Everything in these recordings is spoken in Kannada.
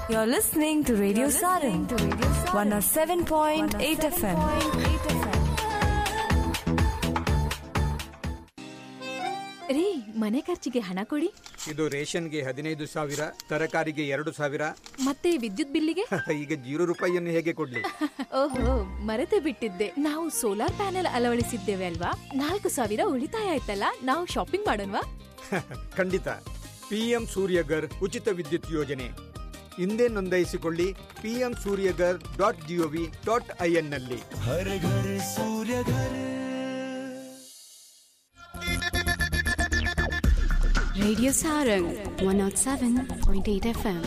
You're listening to Radio Sarin, 107.8 FM. ರೀ ಮನೆ ಖರ್ಚಿಗೆ ಹಣ ಕೊಡಿ ಇದು ರೇಷನ್ಗೆ ಹದಿನೈದು ಸಾವಿರ ತರಕಾರಿಗೆ ಎರಡು ಸಾವಿರ ಮತ್ತೆ ವಿದ್ಯುತ್ ಬಿಲ್ಲಿಗೆ ಈಗ ಜೀರೋ ರೂಪಾಯಿಯನ್ನು ಹೇಗೆ ಕೊಡ್ಲಿ ಓಹೋ ಮರೆತೇ ಬಿಟ್ಟಿದ್ದೆ ನಾವು ಸೋಲಾರ್ ಪ್ಯಾನೆಲ್ ಅಳವಡಿಸಿದ್ದೇವೆ ಅಲ್ವಾ ನಾಲ್ಕು ಸಾವಿರ ಉಳಿತಾಯ ಆಯ್ತಲ್ಲ ನಾವು ಶಾಪಿಂಗ್ ಮಾಡೋಣವಾ ಖಂಡಿತ ಪಿಎಂ ಸೂರ್ಯಗರ್ ಉಚಿತ ವಿದ್ಯುತ್ ಯೋಜನೆ ಹಿಂದೆ ನೋಂದಾಯಿಸಿಕೊಳ್ಳಿ PM Suryaghar dot gov dot IN ನಲ್ಲಿ हर घर सूर्य घर Radio Sarang 107.8 FM.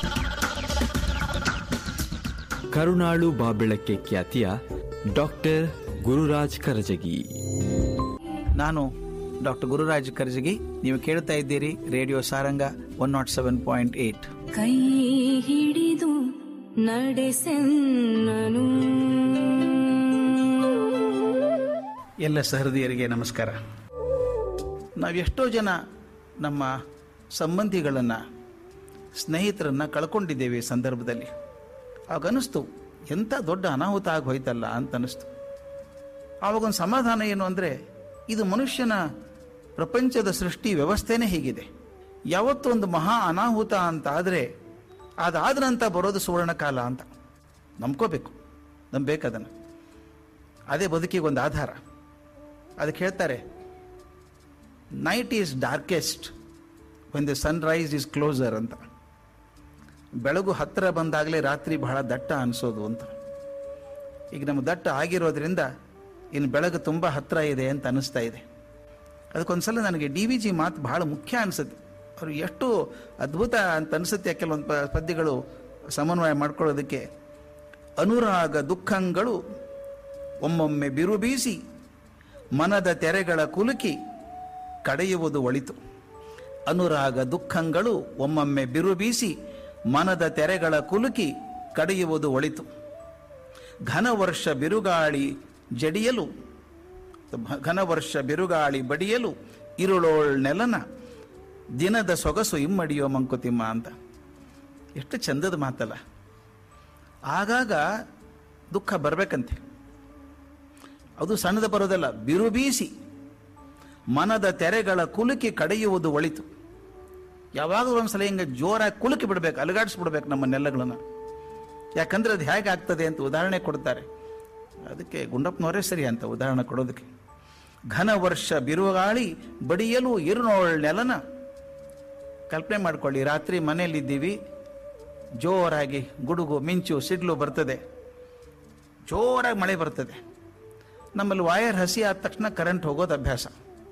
ಕರುಣಾಳು ಬಾಬೆಳಕ್ಕೆ ಖ್ಯಾತಿಯ ಡಾಕ್ಟರ್ ಗುರುರಾಜ್ ಕರಜಗಿ ನಾನು ಡಾಕ್ಟರ್ ಗುರುರಾಜ್ ಕರ್ಜಗಿ ನೀವು ಕೇಳ್ತಾ ಇದ್ದೀರಿ radio Saranga one not seven point eight ಕೈ ಹಿಡಿದು ನಡೆಸೆನ್ನನು ಎಲ್ಲ ಸಹೃದಯರಿಗೆ ನಮಸ್ಕಾರ ನಾವು ಎಷ್ಟೋ ಜನ ನಮ್ಮ ಸಂಬಂಧಿಗಳನ್ನು ಸ್ನೇಹಿತರನ್ನು ಕಳ್ಕೊಂಡಿದ್ದೇವೆ ಈ ಸಂದರ್ಭದಲ್ಲಿ ಆಗ ಅನಿಸ್ತು ಎಂಥ ದೊಡ್ಡ ಅನಾಹುತ ಆಗಿ ಹೋಯ್ತಲ್ಲ ಅಂತ ಅನಿಸ್ತು ಆವಾಗೊಂದು ಸಮಾಧಾನ ಏನು ಅಂದರೆ ಇದು ಮನುಷ್ಯನ ಪ್ರಪಂಚದ ಸೃಷ್ಟಿ ವ್ಯವಸ್ಥೆನೇ ಹೀಗಿದೆ ಯಾವತ್ತೂ ಒಂದು ಮಹಾ ಅನಾಹುತ ಅಂತ ಆದರೆ ಅದಾದ ನಂತರ ಬರೋದು ಸುವರ್ಣ ಕಾಲ ಅಂತ ನಂಬ್ಕೋಬೇಕು ನಂಬಬೇಕು ಅದನ್ನು ಅದೇ ಬದುಕಿಗೆ ಒಂದು ಆಧಾರ ಅದಕ್ಕೆ ಹೇಳ್ತಾರೆ night is darkest when the sunrise is closer ಅಂತ ಬೆಳಗು ಹತ್ತಿರ ಬಂದಾಗಲೇ ರಾತ್ರಿ ಬಹಳ ದಟ್ಟ ಅನಿಸೋದು ಅಂತ ಈಗ ನಮ್ಮ ದಟ್ಟ ಆಗಿರೋದ್ರಿಂದ ಇನ್ನು ಬೆಳಕು ತುಂಬ ಹತ್ತಿರ ಇದೆ ಅಂತ ಅನಿಸ್ತಾ ಇದೆ ಅದಕ್ಕೊಂದ್ಸಲ ನನಗೆ ಡಿ ವಿ ಜಿ ಮಾತು ಬಹಳ ಮುಖ್ಯ ಅನಿಸುತ್ತೆ ಅವರು ಎಷ್ಟು ಅದ್ಭುತ ಅಂತ ಅನಿಸುತ್ತೆ ಕೆಲವೊಂದು ಪ- ಪದ್ಯಗಳು ಸಮನ್ವಯ ಮಾಡ್ಕೊಳ್ಳೋದಕ್ಕೆ ಅನುರಾಗ ದುಃಖಗಳು ಒಮ್ಮೊಮ್ಮೆ ಬಿರು ಬೀಸಿ ಮನದ ತೆರೆಗಳ ಕುಲುಕಿ ಕಡೆಯುವುದು ಒಳಿತು ಅನುರಾಗ ದುಃಖಗಳು ಒಮ್ಮೊಮ್ಮೆ ಬಿರು ಬೀಸಿ ಮನದ ತೆರೆಗಳ ಕುಲುಕಿ ಕಡೆಯುವುದು ಒಳಿತು ಘನವರ್ಷ ಬಿರುಗಾಳಿ ಜಡಿಯಲು ಘನವರ್ಷ ಬಿರುಗಾಳಿ ಬಡಿಯಲು ಇರುಳೋಳ್ ನೆಲನ ದಿನದ ಸೊಗಸು ಇಮ್ಮಡಿಯೋ ಮಂಕುತಿಮ್ಮ ಅಂತ ಎಷ್ಟು ಚಂದದ ಮಾತಲ್ಲ ಆಗಾಗ ದುಃಖ ಬರಬೇಕಂತೆ ಅದು ಸಣ್ಣದ ಬರೋದಲ್ಲ ಬಿರು ಬೀಸಿ ಮನದ ತೆರೆಗಳ ಕುಲುಕಿ ಕಡೆಯುವುದು ಒಳಿತು ಯಾವಾಗಲೂ ಒಂದ್ಸಲ ಹಿಂಗೆ ಜೋರಾಗಿ ಕುಲುಕಿ ಬಿಡ್ಬೇಕು ಅಲುಗಾಡಿಸ್ಬಿಡ್ಬೇಕು ನಮ್ಮ ನೆಲಗಳನ್ನು ಯಾಕಂದ್ರೆ ಅದು ಹೇಗೆ ಆಗ್ತದೆ ಅಂತ ಉದಾಹರಣೆ ಕೊಡ್ತಾರೆ ಅದಕ್ಕೆ ಗುಂಡಪ್ಪನವರೇ ಸರಿ ಅಂತ ಉದಾಹರಣೆ ಕೊಡೋದಕ್ಕೆ ಘನ ವರ್ಷ ಬಿರುಗಾಳಿ ಬಡಿಯಲು ಇರುನೋಳ್ ನೆಲನ ಕಲ್ಪನೆ ಮಾಡ್ಕೊಳ್ಳಿ ರಾತ್ರಿ ಮನೆಯಲ್ಲಿದ್ದೀವಿ ಜೋರಾಗಿ ಗುಡುಗು ಮಿಂಚು ಸಿಡ್ಲು ಬರ್ತದೆ ಜೋರಾಗಿ ಮಳೆ ಬರ್ತದೆ ನಮ್ಮಲ್ಲಿ ವಾಯರ್ ಹಸಿ ಆದ ತಕ್ಷಣ ಕರೆಂಟ್ ಹೋಗೋದು ಅಭ್ಯಾಸ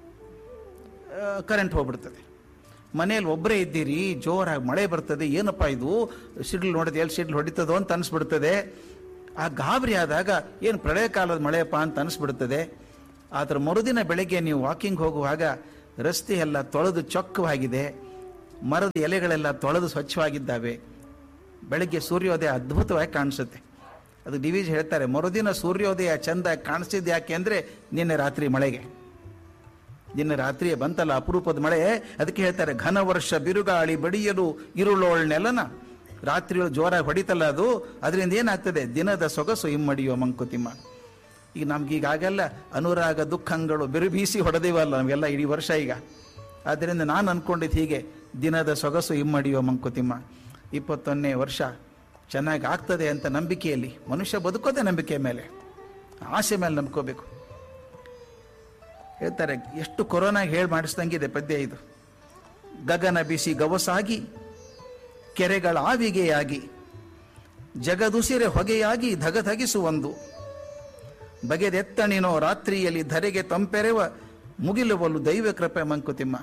ಕರೆಂಟ್ ಹೋಗ್ಬಿಡ್ತದೆ ಮನೆಯಲ್ಲಿ ಒಬ್ಬರೇ ಇದ್ದೀರಿ ಜೋರಾಗಿ ಮಳೆ ಬರ್ತದೆ ಏನಪ್ಪ ಇದು ಸಿಡ್ಲು ನೋಡಿದೆ ಎಲ್ಲಿ ಸಿಡ್ಲು ಹೊಡಿತದೋ ಅಂತ ಅನಿಸ್ಬಿಡ್ತದೆ ಆ ಗಾಬರಿ ಆದಾಗ ಏನು ಪ್ರಳಯ ಕಾಲದ ಮಳೆಯಪ್ಪ ಅಂತ ಅನಿಸ್ಬಿಡ್ತದೆ ಆದ್ರೆ ಮರುದಿನ ಬೆಳಗ್ಗೆ ನೀವು ವಾಕಿಂಗ್ ಹೋಗುವಾಗ ರಸ್ತೆ ಎಲ್ಲ ತೊಳೆದು ಚೊಕ್ಕವಾಗಿದೆ ಮರದ ಎಲೆಗಳೆಲ್ಲ ತೊಳೆದು ಸ್ವಚ್ಛವಾಗಿದ್ದಾವೆ ಬೆಳಗ್ಗೆ ಸೂರ್ಯೋದಯ ಅದ್ಭುತವಾಗಿ ಕಾಣಿಸುತ್ತೆ ಅದು ಡಿ ವಿಜ್ ಹೇಳ್ತಾರೆ ಮರುದಿನ ಸೂರ್ಯೋದಯ ಚಂದ ಕಾಣಿಸ್ತಿದ್ದು ಯಾಕೆ ಅಂದರೆ ನಿನ್ನೆ ರಾತ್ರಿ ಮಳೆಗೆ ನಿನ್ನೆ ರಾತ್ರಿ ಬಂತಲ್ಲ ಅಪರೂಪದ ಮಳೆ ಅದಕ್ಕೆ ಹೇಳ್ತಾರೆ ಘನ ವರ್ಷ ಬಿರುಗಾಳಿ ಬಡಿಯಲು ಇರುಳೋಳ್ ನೆಲನ ರಾತ್ರಿ ಜೋರಾಗಿ ಹೊಡಿತಲ್ಲ ಅದು ಅದರಿಂದ ಏನಾಗ್ತದೆ ದಿನದ ಸೊಗಸು ಇಮ್ಮಡಿಯೋ ಮಂಕುತಿಮ್ಮ ಈಗ ನಮ್ಗೀಗ ಆಗೆಲ್ಲ ಅನುರಾಗ ದುಃಖಗಳು ಬಿರುಬೀಸಿ ಹೊಡೆದೇವಲ್ಲ ನಮಗೆಲ್ಲ ಇಡೀ ವರ್ಷ ಈಗ ಆದ್ದರಿಂದ ನಾನು ಅನ್ಕೊಂಡಿದ್ದು ಹೀಗೆ ದಿನದ ಸೊಗಸು ಇಮ್ಮಡಿಯೋ ಮಂಕುತಿಮ್ಮ ಇಪ್ಪತ್ತೊಂದನೇ ವರ್ಷ ಚೆನ್ನಾಗಿ ಆಗ್ತದೆ ಅಂತ ನಂಬಿಕೆಯಲ್ಲಿ ಮನುಷ್ಯ ಬದುಕೋದೇ ನಂಬಿಕೆ ಮೇಲೆ ಆಸೆ ಮೇಲೆ ನಂಬ್ಕೋಬೇಕು ಹೇಳ್ತಾರೆ ಎಷ್ಟು ಕೊರೋನಾಗೆ ಹೇಳಿ ಮಾಡಿಸ್ದಂಗಿದೆ ಪದ್ಯ ಇದು ಗಗನ ಬಿಸಿ ಗವಸಾಗಿ ಕೆರೆಗಳ ಆವಿಗೆಯಾಗಿ ಜಗದುಸಿರೆ ಹೊಗೆಯಾಗಿ ಧಗಧಗಿಸುವೊಂದು ಬಗೆದೆತ್ತಣಿನೋ ರಾತ್ರಿಯಲ್ಲಿ ಧರೆಗೆ ತಂಪೆರೆವ ಮುಗಿಲುವಲು ದೈವ ಕೃಪೆ ಮಂಕುತಿಮ್ಮ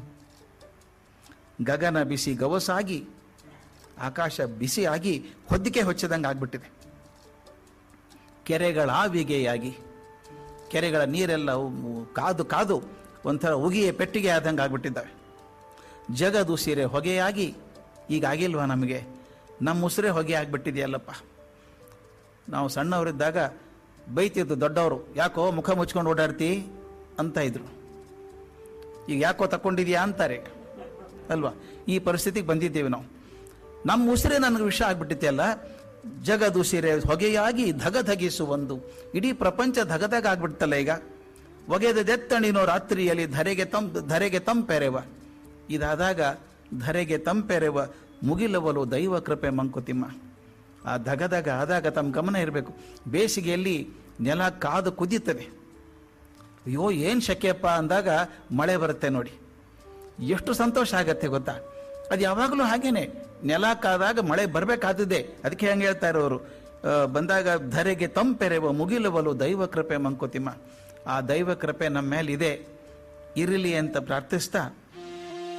ಗಗನ ಬಿಸಿ ಗವಸಾಗಿ ಆಕಾಶ ಬಿಸಿಯಾಗಿ ಹೊದ್ದಿಕೆ ಹೊಚ್ಚದಂಗೆ ಆಗ್ಬಿಟ್ಟಿದೆ ಕೆರೆಗಳ ಆವಿಗೆಯಾಗಿ ಕೆರೆಗಳ ನೀರೆಲ್ಲ ಉ- ಕಾದು ಕಾದು ಒಂಥರ ಉಗಿಯ ಪೆಟ್ಟಿಗೆ ಆದಂಗೆ ಆಗ್ಬಿಟ್ಟಿದ್ದಾವೆ ಜಗದು ಸೀರೆ ಹೊಗೆಯಾಗಿ ಈಗ ಆಗಿಲ್ವಾ ನಮಗೆ ನಮ್ಮ ಉಸಿರೇ ಹೊಗೆ ಆಗಿಬಿಟ್ಟಿದೆಯಲ್ಲಪ್ಪ ನಾವು ಸಣ್ಣವರಿದ್ದಾಗ ಬೈತಿದ್ದು ದೊಡ್ಡವರು ಯಾಕೋ ಮುಖ ಮುಚ್ಕೊಂಡು ಓಡಾಡ್ತಿ ಅಂತ ಇದ್ರು ಈಗ ಯಾಕೋ ತಕೊಂಡಿದ್ಯಾ ಅಂತಾರೆ ಅಲ್ವಾ ಈ ಪರಿಸ್ಥಿತಿಗೆ ಬಂದಿದ್ದೇವೆ ನಾವು ನಮ್ಮ ಉಸಿರೇ ನನಗೆ ವಿಷ ಆಗ್ಬಿಟ್ಟಿತ್ತೆ ಅಲ್ಲ ಜಗದುಸಿರೆ ಹೊಗೆಯಾಗಿ ಧಗಧಗಿಸುವೊಂದು ಇಡೀ ಪ್ರಪಂಚ ಧಗಧಗ ಆಗ್ಬಿಡ್ತಲ್ಲ ಈಗ ಒಗೆದೆತ್ತಣಿನೋ ರಾತ್ರಿಯಲ್ಲಿ ಧರೆಗೆ ತಂ ಧರೆಗೆ ತಂಪೆರೆವ ಇದಾದಾಗ ಧರೆಗೆ ತಂಪೆರೆವ ಮುಗಿಲವಲು ದೈವ ಕೃಪೆ ಮಂಕುತಿಮ್ಮ ಆ ಧಗಧಗ ಆದಾಗ ತಮ್ಮ ಗಮನ ಇರಬೇಕು ಬೇಸಿಗೆಯಲ್ಲಿ ನೆಲ ಕಾದು ಕುದೀತದೆ ಅಯ್ಯೋ ಏನು ಶೆಕೆಯಪ್ಪ ಅಂದಾಗ ಮಳೆ ಬರುತ್ತೆ ನೋಡಿ ಎಷ್ಟು ಸಂತೋಷ ಆಗತ್ತೆ ಗೊತ್ತಾ ಅದು ಯಾವಾಗಲೂ ಹಾಗೇನೆ ನೆಲ ಕಾದಾಗ ಮಳೆ ಬರಬೇಕಾದದ್ದೇ ಅದಕ್ಕೆ ಹೆಂಗೆ ಹೇಳ್ತಾ ಇರೋರು ಆ, ಬಂದಾಗ ಧರೆಗೆ ತಂಪೆರೆವ ಮುಗಿಲುವಲು ದೈವ ಕೃಪೆ ಮಂಕುತಿಮ್ಮ ಆ ದೈವ ಕೃಪೆ ನಮ್ಮ ಮೇಲಿದೆ ಇರಲಿ ಅಂತ ಪ್ರಾರ್ಥಿಸ್ತಾ